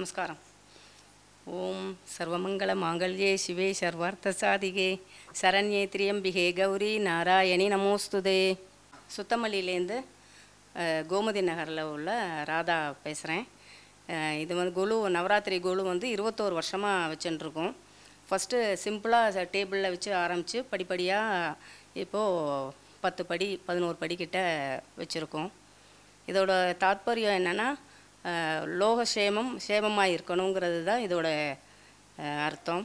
நமஸ்காரம் ஓம் சர்வமங்கள மாங்கல்யே சிவே சர்வார்த்த சாதிகே சரண்யே திரியம்பிகே கௌரி நாராயணி நமோஸ்துதே சுத்தமல்லியிலேருந்து அஹ், கோமதி நகரில் உள்ள ராதா பேசுகிறேன் இது வந்து குழு நவராத்திரி குழு வந்து இருபத்தோரு வருஷமாக வச்சுட்டுருக்கோம் ஃபஸ்ட்டு சிம்பிளாக டேபிளில் வச்சு ஆரம்பித்து படிப்படியாக இப்போது பத்து படி பதினோரு படி கிட்ட வச்சுருக்கோம் இதோட தாத்பரியம் என்னென்னா லோக சேமம் சேமமாக இருக்கணுங்கிறது தான் இதோட அஹ், அர்த்தம்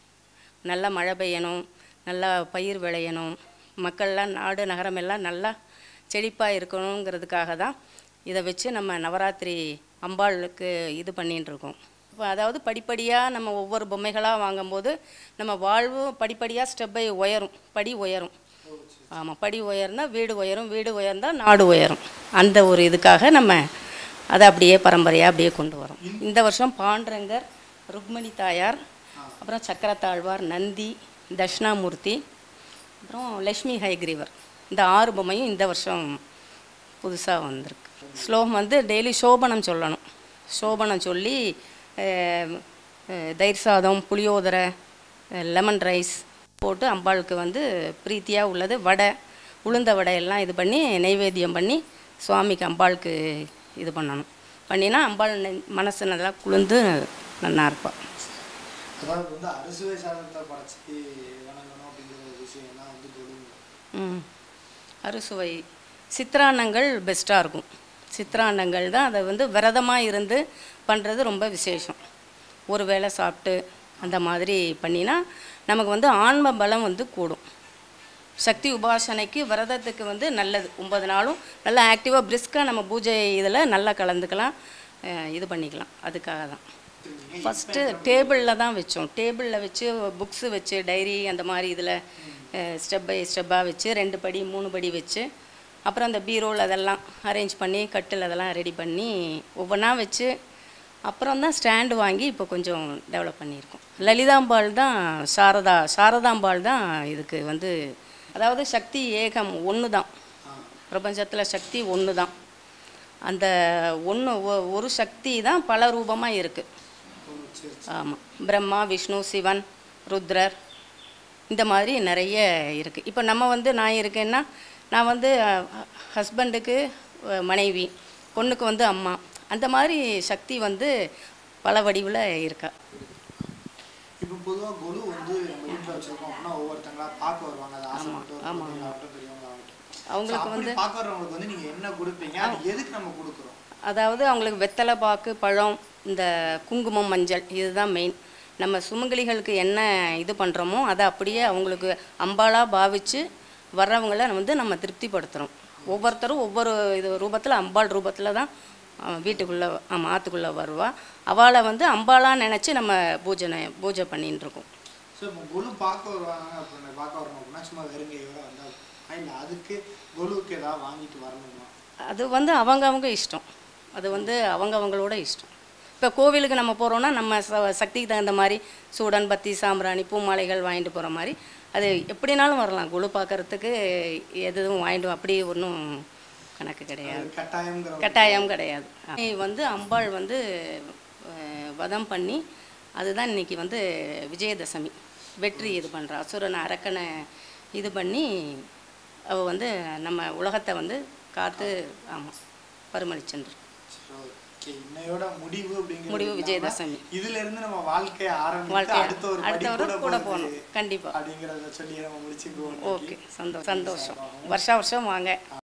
நல்லா மழை பெய்யணும் நல்லா பயிர் விளையணும் மக்கள்லாம் நாடு நகரம் எல்லாம் நல்லா செழிப்பாக இருக்கணுங்கிறதுக்காக தான் இதை வச்சு நம்ம நவராத்திரி அம்பாளுக்கு இது பண்ணின்னு இருக்கோம் இப்போ அதாவது படிப்படியாக நம்ம ஒவ்வொரு பொம்மைகளாக வாங்கும்போது நம்ம வாழ்வு படிப்படியாக ஸ்டெப் பை உயரும் படி உயரும் ஆமாம் படி உயர்ந்தா வீடு உயரும் வீடு உயர்ந்தா நாடு உயரும் அந்த ஒரு இதுக்காக நம்ம அதை அப்படியே பரம்பரையாக அப்படியே கொண்டு வரோம் இந்த வருஷம் பாண்டரங்கர் ருக்மணி தாயார் அப்புறம் சக்கரத்தாழ்வார் நந்தி தட்சிணாமூர்த்தி அப்புறம் லக்ஷ்மி ஹைகிரீவர் இந்த ஆறு பொம்மையும் இந்த வருஷம் புதுசாக வந்திருக்கு ஸ்லோகம் வந்து டெய்லி சோபனம் சொல்லணும் சோபனம் சொல்லி அஹ், அஹ், தயிர் சாதம் புளியோதரை அஹ், லெமன் ரைஸ் போட்டு அம்பாளுக்கு வந்து பிரீத்தியாக உள்ளது வடை உளுந்த வடை எல்லாம் இது பண்ணி நைவேத்தியம் பண்ணி சுவாமிக்கு அம்பாளுக்கு இது பண்ணணும் பண்ணினா அம்பாள் நெ- மனசு நல்லா குளிர்ந்து நல்லா இருப்பாள் அதாவது வந்து அறுசுவை சாதத்தை படைச்சி வணங்கணும் அப்படிங்கிற ஒரு விஷயம் தான் வந்து கொடுங்க ம் அறுசுவை சித்திரான்னங்கள் பெஸ்ட்டாக இருக்கும் சித்திரான்னங்கள் தான் அதை வந்து விரதமாக இருந்து பண்ணுறது ரொம்ப விசேஷம் ஒரு வேளை சாப்பிட்டு அந்த மாதிரி பண்ணினா நமக்கு வந்து ஆன்ம பலம் வந்து கூடும் சக்தி உபாசனைக்கு விரதத்துக்கு வந்து நல்லது ஒன்பது நாளும் நல்லா ஆக்டிவாக பிரிஸ்காக நம்ம பூஜை இதில் நல்லா கலந்துக்கலாம் அஹ் இது பண்ணிக்கலாம் அதுக்காக தான் ஃபஸ்ட்டு டேபிளில் தான் வச்சோம் டேபிளில் வச்சு புக்ஸு வச்சு டைரி அந்த மாதிரி இதில் ஸ்டெப் பை ஸ்டெப்பாக வச்சு ரெண்டு படி மூணு படி வச்சு அப்புறம் அந்த பீரோல் அதெல்லாம் அரேஞ்ச் பண்ணி கட்டில் அதெல்லாம் ரெடி பண்ணி ஒவ்வொன்றா வச்சு அப்புறம் தான் ஸ்டாண்டு வாங்கி இப்போ கொஞ்சம் டெவலப் பண்ணியிருக்கோம் லலிதாம்பாள் தான் சாரதா சாரதாம்பாள் தான் இதுக்கு வந்து அதாவது சக்தி ஏகம் ஒன்று தான் பிரபஞ்சத்தில் சக்தி ஒன்று தான் அந்த ஒன்று ஒரு சக்தி தான் பல ரூபமாக இருக்குது சரி ஆமாம் பிரம்மா விஷ்ணு சிவன் ருத்ரர் இந்த மாதிரி நிறைய இருக்குது இப்போ நம்ம வந்து நான் இருக்கேன்னா நான் வந்து ஹஸ்பண்டுக்கு மனைவி பொண்ணுக்கு வந்து அம்மா அந்த மாதிரி சக்தி வந்து பல வடிவில் இருக்கா இப்போ பொதுவாக குரு வந்து நம்ம வீட்டில் வச்சிருக்கோம் அப்படின்னா ஒவ்வொருத்தங்களா பார்க்க வருவாங்க அது ஆசைப்பட்டு ஒரு ஆமா, குழந்தைங்களாகட்டும் பெரியவங்களாகட்டும் அவங்களுக்கு So, அப்படி பார்க்க வரவங்களுக்கு வந்து நீங்கள் என்ன கொடுப்பீங்க அது எதுக்கு நம்ம கொடுக்குறோம் அதாவது அவங்களுக்கு வெத்தலை பாக்கு பழம் இந்த குங்குமம் மஞ்சள் இதுதான் மெயின் நம்ம சுமங்கலிகளுக்கு என்ன இது பண்ணுறோமோ அதை அப்படியே அவங்களுக்கு அம்பாளாக பாவித்து வர்றவங்கள வந்து நம்ம திருப்திப்படுத்துகிறோம் ஒவ்வொருத்தரும் ஒவ்வொரு இது ரூபத்தில் அம்பாள் ரூபத்தில் தான் வீட்டுக்குள்ளே ஆமாம் ஆற்றுக்குள்ளே வருவா அவளை வந்து அம்பாளாக நினச்சி நம்ம பூஜனை பூஜை பண்ணின்னு இருக்கோம் ஸோ இப்போ குரு பார்க்க வருவாங்க அப்படின்னு பார்க்க வரணும் அப்படின்னா சும்மா வெறுங்கையோட வந்தால் இல்லை அதுக்கு குருவுக்கு ஏதாவது வாங்கிட்டு வரணுமா அது வந்து அவங்க அவங்க இஷ்டம் அது வந்து அவங்க அவங்களோட இஷ்டம் இப்போ கோவிலுக்கு நம்ம போகிறோன்னா நம்ம ச சக்திக்கு தகுந்த மாதிரி சூடன் பத்தி சாம்பிராணி பூமாலைகள் வாங்கிட்டு போகிற மாதிரி அது எப்படினாலும் வரலாம் குழு பார்க்கறதுக்கு எதுவும் வாங்கிட்டு வா- அப்படி ஒன்றும் கணக்கு கிடையாது அது கட்டாயங்கிற ஒரு- கட்டாயம் கிடையாது இது வந்து அம்பாள் வந்து அஹ், வதம் பண்ணி அதுதான் இன்னைக்கு வந்து விஜயதசமி வெற்றி இது பண்ணுறா அசுரனை அரக்கனை இது பண்ணி அவ வந்து நம்ம உலகத்தை வந்து காத்து ஆமாம் பரிமளிச்சென்று Okay, இன்னையோட முடிவு அப்படிங்கிறது முடிவு இல்லாம, விஜயதசமி. இதுல இருந்து நம்ம வாழ்க்கையை ஆரம்பித்து வாழ்க்கை அடுத்த ஒரு அடுத்த படி வரை கூட கூட போகுது போகணும் கண்டிப்பாக அப்படிங்கிறத சொல்லி நம்ம முடிச்சுக்குவோம் ஓகே சந்தோஷம் சந்தோஷம் வருஷா வருஷம் வாங்க